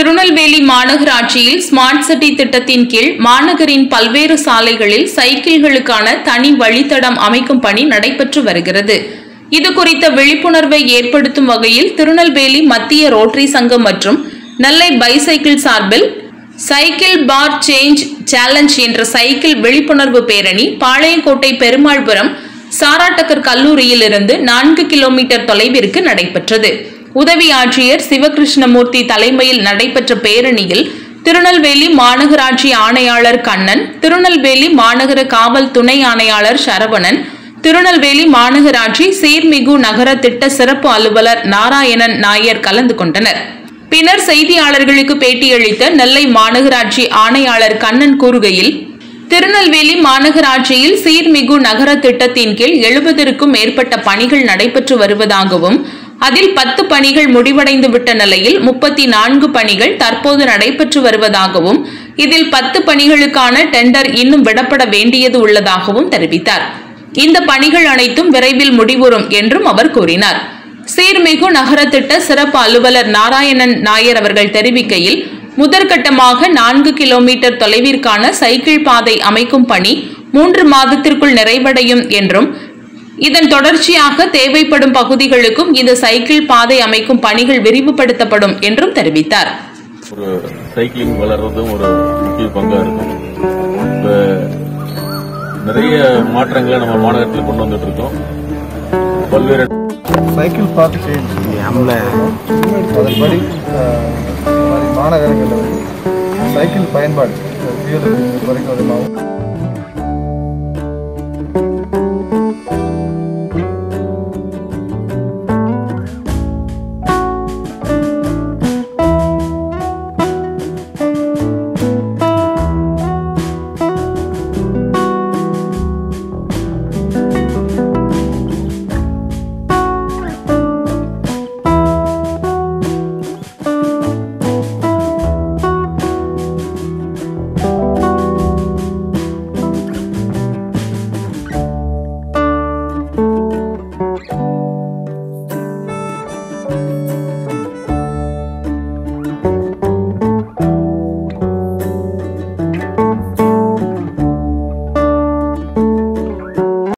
திருநெல்வேலி மாநகராட்சியில் smart city திட்டத்தின் கீழ் மாநகரின் பல்வேறு சாலைகளில் சைக்கிள்களுக்கான தனி வழித்தடம் அமைக்கும் பணி நடைபெற்று வருகிறது இது குறித்த விழிப்புணர்வை ஏற்படுத்தும் வகையில் திருநெல்வேலி மத்திய ரோட்டரி சங்கம் மற்றும் நெல்லை பைசைக்கிள் சார்பில் சைக்கிள் பார் சேஞ்ச் சேலஞ்ச் என்ற சைக்கிள் விழிப்புணர்வு பேரணி பாளையங்கோட்டை பெருமாள்புரம் சாராட்டக்கர் கல்லூரியில் இருந்து நான்கு கிலோமீட்டர் தொலைவிற்கு நடைபெற்றது உதவி ஆட்சியர் சிவகிருஷ்ணமூர்த்தி தலைமையில் நடைபெற்ற பேரணியில் திருநெல்வேலி மாநகராட்சி ஆணையாளர் கண்ணன் திருநெல்வேலி மாநகர காவல் துணை ஆணையாளர் சரவணன் திருநெல்வேலி மாநகராட்சி சீர்மிகு நகர திட்ட சிறப்பு அலுவலர் நாராயணன் நாயர் கலந்து கொண்டனர் பின்னர் செய்தியாளர்களுக்கு பேட்டியளித்த நெல்லை மாநகராட்சி ஆணையாளர் கண்ணன் கூறுகையில் திருநெல்வேலி மாநகராட்சியில் சீர்மிகு நகர திட்டத்தின் கீழ் எழுபதற்கும் மேற்பட்ட பணிகள் நடைபெற்று வருவதாகவும் அதில் பத்து பணிகள் முடிவடைந்து விட்ட நிலையில் முப்பத்தி நான்கு பணிகள் தற்போது நடைபெற்று வருவதாகவும் இதில் பத்து பணிகளுக்கான டெண்டர் இன்னும் விடப்பட வேண்டியது உள்ளதாகவும் தெரிவித்தார் இந்த பணிகள் அனைத்தும் விரைவில் முடிவுறும் என்றும் அவர் கூறினார் சீர்மிகு நகர திட்ட சிறப்பு அலுவலர் நாராயணன் நாயர் அவர்கள் தெரிவிக்கையில் முதற்கட்டமாக நான்கு கிலோமீட்டர் தொலைவிற்கான சைக்கிள் பாதை அமைக்கும் பணி மூன்று மாதத்திற்குள் நிறைவடையும் என்றும் இதன் தொடர்ச்சியாக தேவைப்படும் பகுதிகளுக்கும் இந்த சைக்கிள் பாதை அமைக்கும் பணிகள் விரிவுபடுத்தப்படும் என்றும் தெரிவித்தார் ஒரு சைக்கிளிங் வளர்றதும் ஒரு முக்கிய பங்கா இருக்கும் இப்ப நிறைய மாற்றங்களை நம்ம மாநகரத்தில் கொண்டு வந்துட்டு இருக்கோம் பல்வேறு சைக்கிள் பார்க் சேஞ்ச் அதன்படி அஹ், இந்த மாதிரி மாநகரங்களில் வந்து சைக்கிள் பயன்பாடு ஃபியூல் குறைக்கும் விதமாகவும்